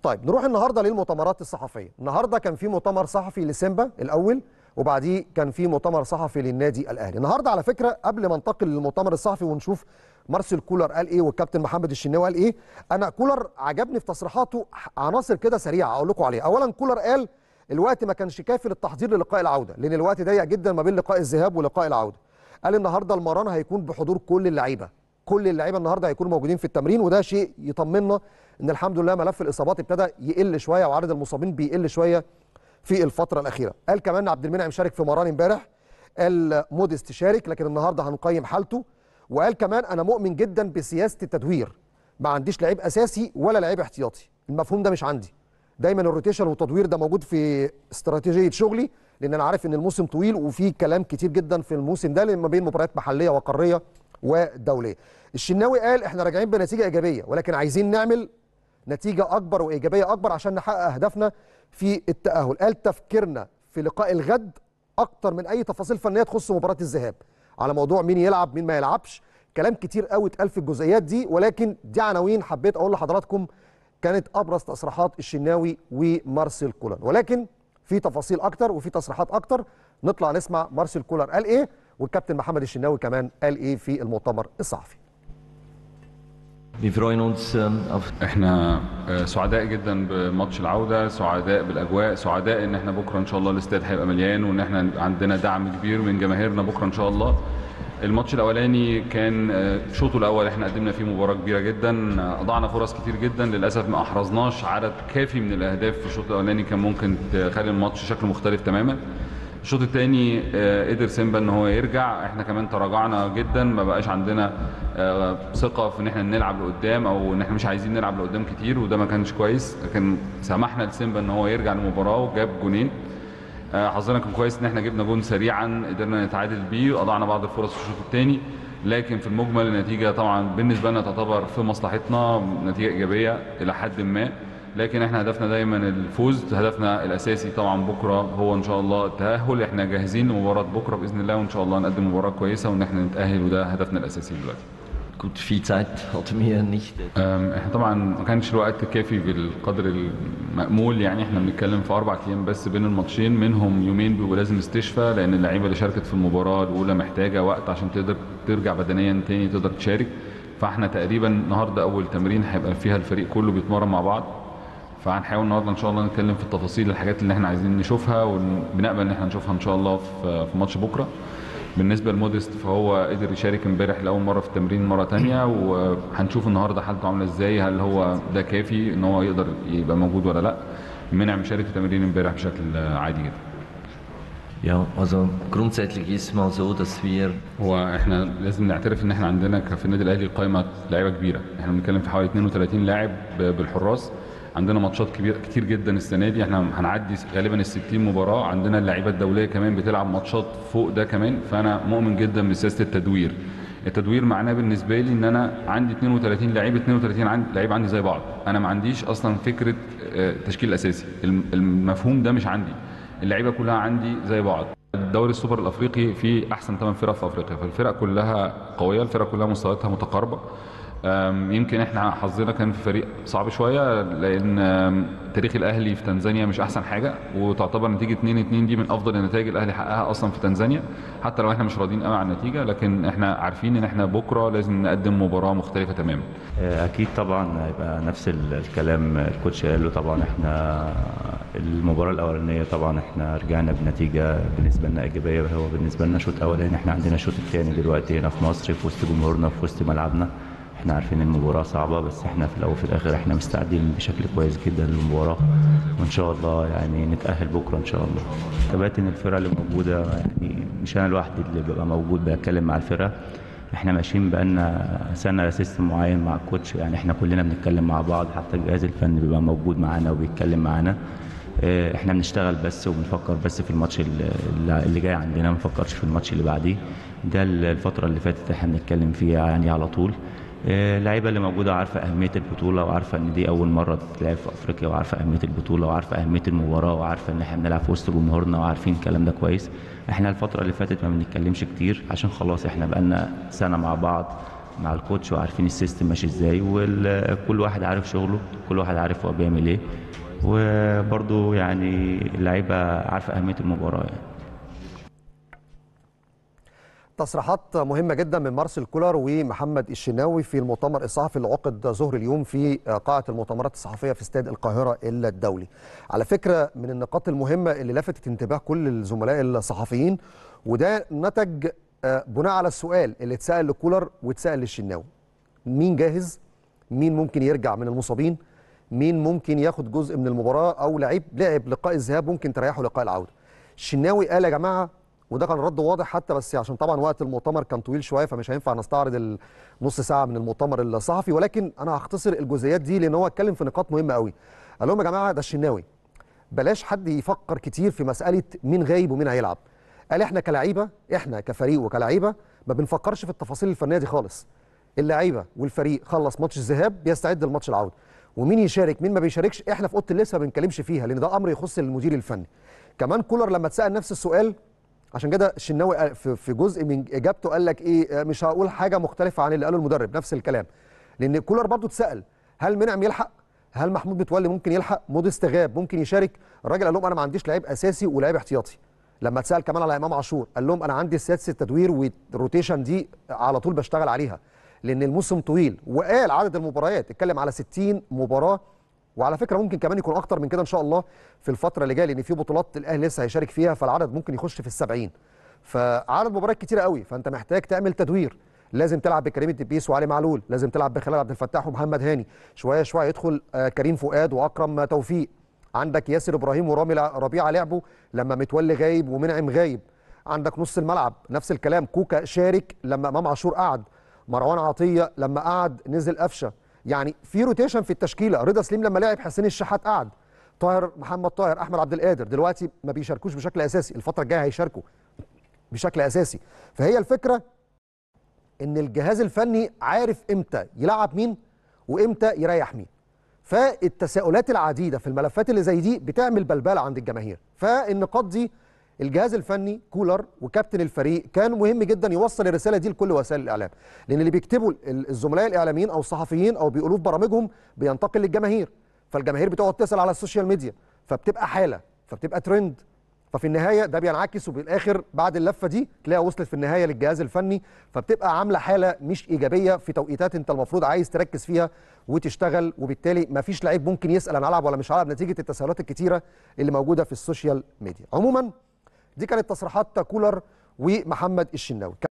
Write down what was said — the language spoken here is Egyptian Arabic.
طيب نروح النهارده للمؤتمرات الصحفيه النهارده كان في مؤتمر صحفي لسيمبا الاول وبعديه كان في مؤتمر صحفي للنادي الاهلي النهارده على فكره قبل ما ننتقل للمؤتمر الصحفي ونشوف مارسيل كولر قال ايه والكابتن محمد الشناوي قال ايه انا كولر عجبني في تصريحاته عناصر كده سريعه اقول لكم عليها اولا كولر قال الوقت ما كانش كافي للتحضير للقاء العوده لان الوقت ضيق جدا ما بين لقاء الذهاب ولقاء العوده قال النهارده المران هيكون بحضور كل اللعيبه كل اللعيبه النهارده هيكونوا موجودين في التمرين وده شيء يطمنا ان الحمد لله ملف الاصابات ابتدى يقل شويه وعدد المصابين بيقل شويه في الفتره الاخيره قال كمان عبد المنعم شارك في مران امبارح قال موديست شارك لكن النهارده هنقيم حالته وقال كمان انا مؤمن جدا بسياسه التدوير ما عنديش لعيب اساسي ولا لعيب احتياطي المفهوم ده مش عندي دايما الروتيشن والتدوير ده موجود في استراتيجيه شغلي لان انا عارف ان الموسم طويل وفي كلام كتير جدا في الموسم ده ما بين مباريات محليه وقاريه ودوليه الشناوي قال احنا راجعين بنتيجه ايجابيه ولكن عايزين نعمل نتيجه اكبر وايجابيه اكبر عشان نحقق اهدافنا في التاهل قال تفكيرنا في لقاء الغد اكتر من اي تفاصيل فنيه تخص مباراه الذهاب على موضوع مين يلعب مين ما يلعبش كلام كتير قوي اتقال في الجزئيات دي ولكن دي عناوين حبيت اقول لحضراتكم كانت ابرز تصريحات الشناوي ومارسيل كولر ولكن في تفاصيل اكتر وفي تصريحات اكتر نطلع نسمع مارسيل كولر قال ايه والكابتن محمد الشناوي كمان قال ايه في المؤتمر الصحفي Wir freuen uns auf احنا آه، سعداء جدا بماتش العوده سعداء بالاجواء سعداء ان احنا بكره ان شاء الله الاستاد هيبقى مليان وان احنا عندنا دعم كبير من جماهيرنا بكره ان شاء الله الماتش الاولاني كان آه، شوطه الاول احنا قدمنا فيه مباراه كبيره جدا آه، اضعنا فرص كتير جدا للاسف ما احرزناش عدد كافي من الاهداف في الشوط الاولاني كان ممكن تخلي الماتش شكله مختلف تماما الشوط الثاني قدر سيمبا ان هو يرجع احنا كمان تراجعنا جدا ما بقاش عندنا آه، ثقه في ان احنا نلعب لقدام او ان احنا مش عايزين نلعب لقدام كتير وده ما كانش كويس لكن سمحنا لسيمبا ان هو يرجع للمباراه وجاب جونين آه، حظنا كان كويس ان احنا جبنا جون سريعا قدرنا نتعادل بيه وأضعنا بعض الفرص في الشوط الثاني لكن في المجمل النتيجه طبعا بالنسبه لنا تعتبر في مصلحتنا نتيجه ايجابيه الى حد ما لكن احنا هدفنا دايما الفوز هدفنا الاساسي طبعا بكره هو ان شاء الله التاهل احنا جاهزين لمباراه بكره باذن الله وان شاء الله نقدم مباراه كويسه وان احنا نتاهل وده هدفنا الاساسي دلوقتي gut viel Zeit hatten wir nicht. أم، احنا طبعا ما كانش الوقت كافي بالقدر المأمول يعني احنا بنتكلم في اربع ايام بس بين الماتشين منهم يومين بيبقوا لازم استشفاء لان اللعيبه اللي شاركت في المباراه الاولى محتاجه وقت عشان تقدر ترجع بدنيا تاني تقدر تشارك فاحنا تقريبا النهارده اول تمرين هيبقى فيها الفريق كله بيتمرن مع بعض فهنحاول النهارده ان شاء الله نتكلم في التفاصيل الحاجات اللي احنا عايزين نشوفها وبنقبل ان احنا نشوفها ان شاء الله في في ماتش بكره بالنسبه لموديست فهو قدر يشارك امبارح لاول مره في التمرين مره تانية وهنشوف النهارده حالته عامله ازاي هل هو ده كافي ان هو يقدر يبقى موجود ولا لا منعم شارك في التمرين امبارح بشكل عادي جدا Ja, also grundsätzlich ist mal so, dass wir هو احنا لازم نعترف ان احنا عندنا ك- في النادي الاهلي قائمه لعيبه كبيره احنا بنتكلم في حوالي 32 لاعب ب- بالحراس عندنا ماتشات كبير كتير جدا السنه دي احنا هنعدي غالبا ال 60 مباراه عندنا اللعيبه الدوليه كمان بتلعب ماتشات فوق ده كمان فانا مؤمن جدا بسياسه التدوير التدوير معناه بالنسبه لي ان انا عندي 32 لعيب 32 عندي لعيب عندي زي بعض انا ما عنديش اصلا فكره آه، تشكيل اساسي الم- المفهوم ده مش عندي اللعيبه كلها عندي زي بعض الدوري السوبر الافريقي فيه احسن 8 فرق في افريقيا فالفرق كلها قويه الفرق كلها مستوياتها متقاربه أم، يمكن احنا حظنا كان في فريق صعب شويه لان أم، تاريخ الاهلي في تنزانيا مش احسن حاجه وتعتبر نتيجه 2 2 دي من افضل النتائج الاهلي حققها اصلا في تنزانيا حتى لو احنا مش راضيين قوي عن النتيجه لكن احنا عارفين ان احنا بكره لازم نقدم مباراه مختلفه تماما اكيد طبعا هيبقى نفس ال- الكلام الكوتش قاله طبعا احنا المباراه الاولانيه طبعا احنا رجعنا بنتيجه بالنسبه لنا ايجابيه هو بالنسبه لنا شوط اولاني احنا عندنا الشوط الثاني دلوقتي هنا في مصر في وسط جمهورنا في وسط ملعبنا احنا عارفين ان المباراه صعبه بس احنا في الاول وفي الاخر احنا مستعدين بشكل كويس جدا للمباراه وان شاء الله يعني نتاهل بكره ان شاء الله كباتن الفرقه اللي موجوده يعني مش انا لوحدي اللي ببقى موجود بتكلم مع الفرقه احنا ماشيين بقالنا سنه على سيستم معين مع الكوتش يعني احنا كلنا بنتكلم مع بعض حتى الجهاز الفني بيبقى موجود معانا وبيتكلم معانا اه، احنا بنشتغل بس وبنفكر بس في الماتش اللي اللي جاي عندنا ما بنفكرش في الماتش اللي بعديه ده الفتره اللي فاتت احنا بنتكلم فيها يعني على طول اه، اللعيبه اللي موجوده عارفه اهميه البطوله وعارفه ان دي اول مره تتلعب في افريقيا وعارفه اهميه البطوله وعارفه اهميه المباراه وعارفه ان احنا بنلعب في وسط جمهورنا وعارفين الكلام ده كويس احنا الفتره اللي فاتت ما بنتكلمش كتير عشان خلاص احنا بقالنا سنه مع بعض مع الكوتش وعارفين السيستم ماشي ازاي وكل واحد عارف شغله كل واحد عارف هو بيعمل ايه وبرضه يعني اللعيبه عارفه اهميه المباراه يعني تصريحات مهمة جدا من مارسيل كولر ومحمد الشناوي في المؤتمر الصحفي اللي عقد ظهر اليوم في قاعة المؤتمرات الصحفية في استاد القاهرة الدولي. على فكرة من النقاط المهمة اللي لفتت انتباه كل الزملاء الصحفيين وده نتج بناء على السؤال اللي اتسأل لكولر واتسأل للشناوي. مين جاهز؟ مين ممكن يرجع من المصابين؟ مين ممكن ياخد جزء من المباراة أو لعيب لعب لقاء الذهاب ممكن تريحه لقاء العودة. الشناوي قال يا جماعة وده كان رد واضح حتى بس عشان طبعا وقت المؤتمر كان طويل شويه فمش هينفع نستعرض النص ساعه من المؤتمر الصحفي ولكن انا هختصر الجزئيات دي لان هو اتكلم في نقاط مهمه قوي قال لهم يا جماعه ده الشناوي بلاش حد يفكر كتير في مساله مين غايب ومين هيلعب قال احنا كلعيبه احنا كفريق وكلعيبه ما بنفكرش في التفاصيل الفنيه دي خالص اللعيبه والفريق خلص ماتش الذهاب بيستعد لماتش العوده ومين يشارك مين ما بيشاركش احنا في اوضه اللبس ما بنتكلمش فيها لان ده امر يخص المدير الفني كمان كولر لما اتسال نفس السؤال عشان كده الشناوي في جزء من اجابته قال لك ايه مش هقول حاجه مختلفه عن اللي قاله المدرب نفس الكلام لان كولر برضو اتسال هل منعم يلحق هل محمود متولي ممكن يلحق موديست غاب ممكن يشارك الراجل قال لهم انا ما عنديش لعيب اساسي ولاعيب احتياطي لما اتسال كمان على امام عاشور قال لهم انا عندي سياسه التدوير والروتيشن دي على طول بشتغل عليها لان الموسم طويل وقال عدد المباريات اتكلم على 60 مباراه وعلى فكره ممكن كمان يكون اكتر من كده ان شاء الله في الفتره اللي جايه لان في بطولات الاهلي لسه هيشارك فيها فالعدد ممكن يخش في السبعين فعدد مباريات كتيره قوي فانت محتاج تعمل تدوير لازم تلعب بكريم الدبيس وعلي معلول لازم تلعب بخلال عبد الفتاح ومحمد هاني شويه شويه يدخل كريم فؤاد واكرم توفيق عندك ياسر ابراهيم ورامي ربيعه لعبوا لما متولي غايب ومنعم غايب عندك نص الملعب نفس الكلام كوكا شارك لما امام عاشور قعد مروان عطيه لما قعد نزل قفشه يعني في روتيشن في التشكيله رضا سليم لما لعب حسين الشحات قعد طاهر محمد طاهر احمد عبد القادر دلوقتي ما بيشاركوش بشكل اساسي الفتره الجايه هيشاركوا بشكل اساسي فهي الفكره ان الجهاز الفني عارف امتى يلعب مين وامتى يريح مين فالتساؤلات العديده في الملفات اللي زي دي بتعمل بلبله عند الجماهير فالنقاط دي الجهاز الفني كولر وكابتن الفريق كان مهم جدا يوصل الرساله دي لكل وسائل الاعلام لان اللي بيكتبوا الزملاء الاعلاميين او الصحفيين او بيقولوه في برامجهم بينتقل للجماهير فالجماهير بتقعد تسال على السوشيال ميديا فبتبقى حاله فبتبقى ترند ففي النهايه ده بينعكس وبالاخر بعد اللفه دي تلاقيها وصلت في النهايه للجهاز الفني فبتبقى عامله حاله مش ايجابيه في توقيتات انت المفروض عايز تركز فيها وتشتغل وبالتالي ما فيش لعيب ممكن يسال انا العب ولا مش هلعب نتيجه التساؤلات الكتيره اللي موجوده في السوشيال ميديا عموما دي كانت تصريحات كولر ومحمد الشناوي